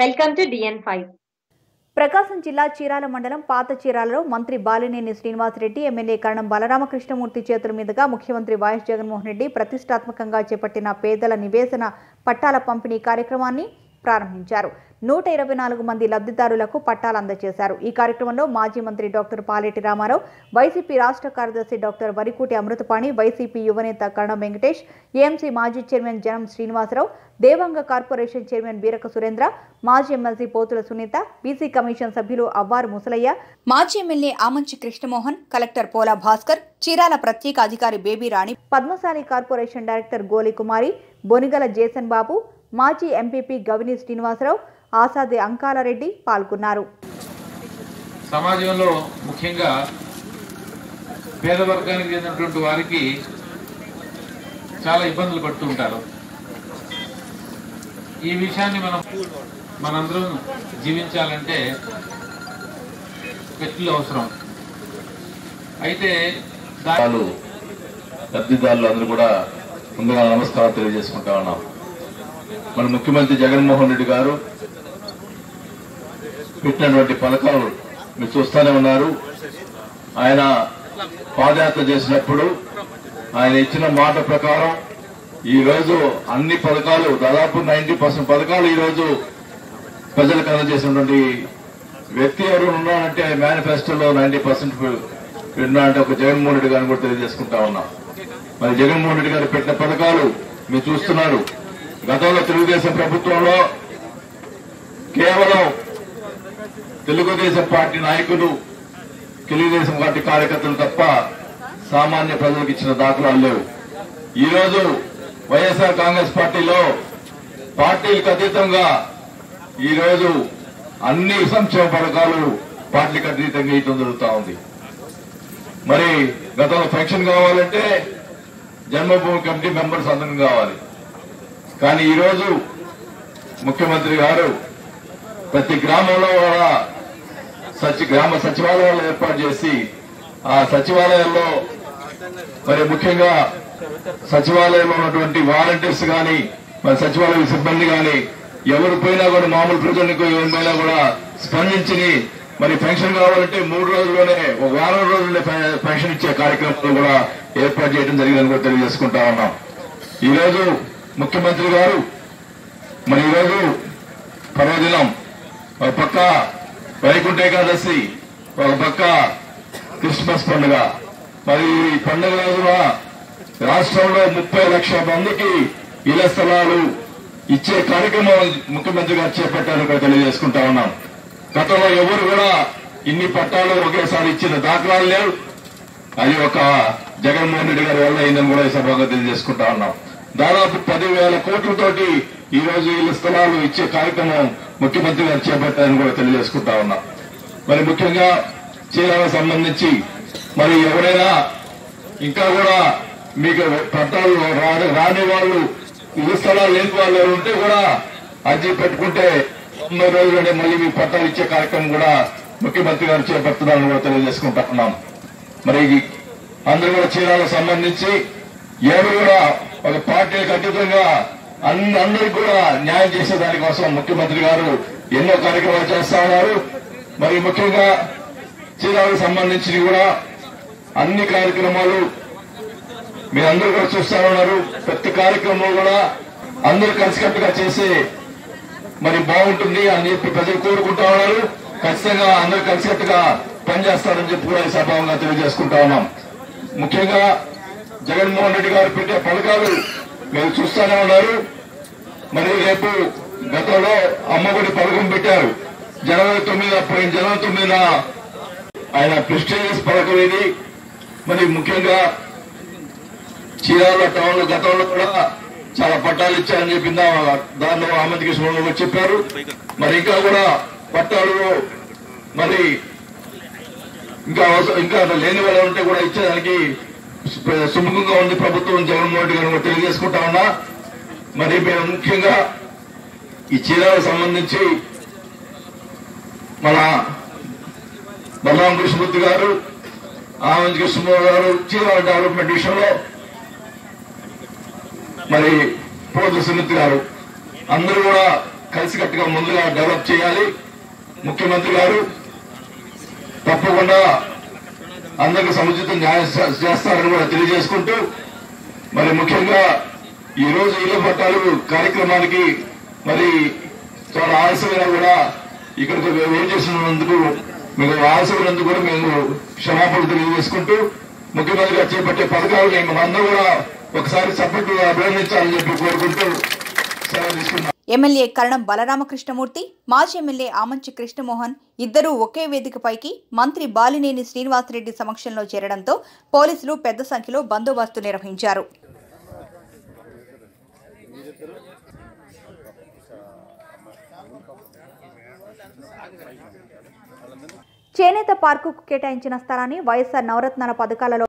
Welcome to DN5. ప్రకాశం జిల్లా చీరాల మండలం పాత చీరాలలో మంత్రి బాలినేని శ్రీనివాసరెడ్డి ఎమ్మెల్యే కరణం బలరామకృష్ణమూర్తి చేతుల మీదుగా ముఖ్యమంత్రి వైఎస్ జగన్మోహన్ రెడ్డి ప్రతిష్టాత్మకంగా చేపట్టిన పేదల నివేశన పట్టాల పంపిణీ కార్యక్రమాన్ని ప్రారంభించారు నూట ఇరవై నాలుగు మంది లబ్ధిదారులకు పట్టాలు అందజేశారు ఈ కార్యక్రమంలో మాజీ మంత్రి డాక్టర్ పాలేటి రామారావు వైసీపీ రాష్ట్ర కార్యదర్శి డాక్టర్ వరికూటి అమృతపాణి వైసీపీ యువనేత కరణం వెంకటేష్ ఏఎంసీ మాజీ chairman Janam Srinivasarao Devanga corporation chairman Beeraka Surendra మాజీ MLC Pothula Sunitha BC commission సభ్యులు అవ్వారు ముసలయ్య మాజీ ఎమ్మెల్యే ఆమంచి కృష్ణమోహన్ కలెక్టర్ పోలా భాస్కర్ చీరాల ప్రత్యేక అధికారి Baby Rani Padmasali corporation director Goli Kumari Bonigala Jason బాబు మాజీ ఎంపీపీ గవిని శ్రీనివాసరావు ఆసాది అంకాలరెడ్డి పాల్గొన్నారు సమాజంలో ముఖ్యంగా పేద వర్గానికి చెందినటువంటి వారికి చాలా ఇబ్బందులు పడుతూ ఉంటారు ఈ విషయాన్ని మనం మనందరం జీవించాలంటే వ్యక్తులు అవసరం అయితే దా వాళ్ళు లబ్ధిదారులు అందరూ కూడా ముందుగా నమస్కారం తెలియజేసుకుంటా ఉన్నాం మన ముఖ్యమంత్రి జగన్మోహన్ రెడ్డి గారు పెట్టినటువంటి పథకాలు మీరు చూస్తూనే ఉన్నారు ఆయన పాదయాత్ర చేసినప్పుడు ఆయన ఇచ్చిన మాట ప్రకారం ఈ రోజు అన్ని పథకాలు దాదాపు నైన్టీ పర్సెంట్ పథకాలు ఈ రోజు ప్రజలకు అందజేసినటువంటి వ్యక్తి ఎవరు ఉన్నారంటే మేనిఫెస్టోలో నైన్టీ పర్సెంట్ ఉన్నారంటే ఒక జగన్మోహన్ రెడ్డి గారిని కూడా తెలియజేసుకుంటా ఉన్నాం మరి జగన్మోహన్ రెడ్డి గారు పెట్టిన పథకాలు మీరు చూస్తున్నారు గతంలో తెలుగుదేశం ప్రభుత్వంలో కేవలం తెలుగుదేశం పార్టీ నాయకులు తెలుగుదేశం పార్టీ కార్యకర్తలు తప్ప సామాన్య ప్రజలకు ఇచ్చిన దాఖలాలు లేవు ఈ రోజు వైఎస్ఆర్ కాంగ్రెస్ పార్టీలో పార్టీలకు అతీతంగా ఈ రోజు అన్ని సంక్షేమ పథకాలు పార్టీలకు అతీతంగా ఇవ్వడం జరుగుతా ఉంది మరి గతంలో పెన్షన్ కావాలంటే జన్మభూమి కమిటీ మెంబర్స్ అందరం కావాలి కానీ ఈ రోజు ముఖ్యమంత్రి గారు ప్రతి గ్రామంలో కూడా సచి గ్రామ సచివాలయాలు ఏర్పాటు చేసి ఆ సచివాలయాల్లో మరి ముఖ్యంగా సచివాలయంలో ఉన్నటువంటి వాలంటీర్స్ గాని మరి సచివాలయ సిబ్బంది గాని ఎవరు పోయినా కూడా మామూలు ప్రజలకు ఎవరిపైనా కూడా స్పందించి మరి పెన్షన్ కావాలంటే మూడు రోజుల్లోనే ఒక వారం రోజుల్లోనే పె- పెన్షన్ ఇచ్చే కార్యక్రమాలు కూడా ఏర్పాటు చేయడం జరిగిందని కూడా తెలియజేసుకుంటా ఉన్నాం ఈ రోజు ముఖ్యమంత్రి గారు మరి ఈరోజు పర్వదినం ఒక పక్క వైకుంఠ ఏకాదశి ఒక పక్క క్రిస్మస్ పండుగ మరి ఈ పండుగ రోజున రాష్ట్రంలో ముప్పై లక్షల మందికి ఇళ్ల స్థలాలు ఇచ్చే కార్యక్రమం ముఖ్యమంత్రి గారు చేపట్టారని కూడా తెలియజేసుకుంటా ఉన్నాం గతంలో ఎవరు కూడా ఇన్ని పట్టాలు ఒకేసారి ఇచ్చిన దాఖలాలు లేవు అది ఒక జగన్మోహన్ రెడ్డి గారి వల్ల అయిందని కూడా ఈ సభగా తెలియజేసుకుంటా ఉన్నాం దాదాపు పదివేల కోట్లతోటి ఈ రోజు ఇళ్ల స్థలాలు ఇచ్చే కార్యక్రమం ముఖ్యమంత్రి గారు చేపట్టారని కూడా తెలియజేసుకుంటా ఉన్నాం మరి ముఖ్యంగా చీరాలకు సంబంధించి మరి ఎవరైనా ఇంకా కూడా మీకు పట్టాలు రా- రాని వాళ్ళు ఇల్లు స్థలాలు లేని వాళ్ళు ఎవరు ఉంటే కూడా అర్జీ పెట్టుకుంటే తొమ్మిది రోజులనే మళ్ళీ మీకు పట్టాలు ఇచ్చే కార్యక్రమం కూడా ముఖ్యమంత్రి గారు చేపడుతున్నారని కూడా తెలియజేసుకుంటా ఉన్నాం మరి అందరూ కూడా చీరాలకు సంబంధించి ఎవరు కూడా ఒక పార్టీలకు అతీతంగా అన్ని అందరికి కూడా న్యాయం చేసే దానికోసం ముఖ్యమంత్రి గారు ఎన్నో కార్యక్రమాలు చేస్తా ఉన్నారు మరి ముఖ్యంగా చీరాలకు సంబంధించి కూడా అన్ని కార్యక్రమాలు మీరందరూ కూడా చూస్తా ఉన్నారు ప్రతి కార్యక్రమం కూడా అందరూ కలిసికట్టుగా చేసి మరి బాగుంటుంది అని చెప్పి ప్రజలు కోరుకుంటా ఉన్నారు ఖచ్చితంగా అందరూ కలిసికట్టుగా పనిచేస్తారని చెప్పి కూడా ఈ సభావంగా తెలియజేసుకుంటా ఉన్నాం ముఖ్యంగా జగన్మోహన్ రెడ్డి గారు పెట్టే పథకాలు మీరు చూస్తూనే ఉన్నారు మరి రేపు గతంలో అమ్మఒడి పథకం పెట్టారు జనవరి తొమ్మిది పోయిన జనవరి తొమ్మిదిన ఆయన ప్రెస్టీజియస్ పథకం ఇది మరి ముఖ్యంగా చీరాల టౌన్ లో గతంలో కూడా చాలా పట్టాలు ఇచ్చారని చెప్పిందా దానిలో అహ్మద్ కిషోర్ గారు చెప్పారు మరి ఇంకా కూడా పట్టాలు మరి ఇంకా అవసరం ఇంకా లేని వాళ్ళు ఉంటే కూడా ఇచ్చేదానికి సు- సుముఖంగా ఉంది ప్రభుత్వం జగన్మోహన్ రెడ్డి గారు కూడా తెలియజేసుకుంటా ఉన్నా మరి మేము ముఖ్యంగా ఈ చీరాలకు సంబంధించి మన బలరామ కృష్ణమూర్తి గారు ఆనంద్ కృష్ణమూర్తి గారు చీరాల డెవలప్మెంట్ విషయంలో మరి పోతు సుమిత్ గారు అందరూ కూడా కలిసికట్టుగా ముందుగా డెవలప్ చేయాలి ముఖ్యమంత్రి గారు తప్పకుండా అందరికి సముచిత న్యాయం చే- చేస్తారని కూడా తెలియజేసుకుంటూ మరి ముఖ్యంగా ఈ రోజు ఇళ్ల పట్టాలు కార్యక్రమానికి మరి చాలా ఆలస్యమైనా కూడా ఇక్కడికి వెయిట్ చేసినందుకు మీకు ఆలస్యమైనందుకు కూడా మేము క్షమాపణలు తెలియజేసుకుంటూ ముఖ్యమంత్రి గారు చేపట్టే పథకాలు మేము అందరూ కూడా ఒకసారి సపోర్ట్ అభినందించాలని చెప్పి కోరుకుంటూ సెలవు తీసుకున్నాం ఎమ్మెల్యే కరణం బలరామకృష్ణమూర్తి మాజీ ఎమ్మెల్యే ఆమంచి కృష్ణమోహన్ ఇద్దరూ ఒకే వేదికపైకి మంత్రి బాలినేని శ్రీనివాసరెడ్డి సమక్షంలో చేరడంతో పోలీసులు పెద్ద సంఖ్యలో బందోబస్తు నిర్వహించారు చేనేత పార్కుకు కేటాయించిన స్థలాన్ని వైఎస్ఆర్ నవరత్నాల పథకాలలో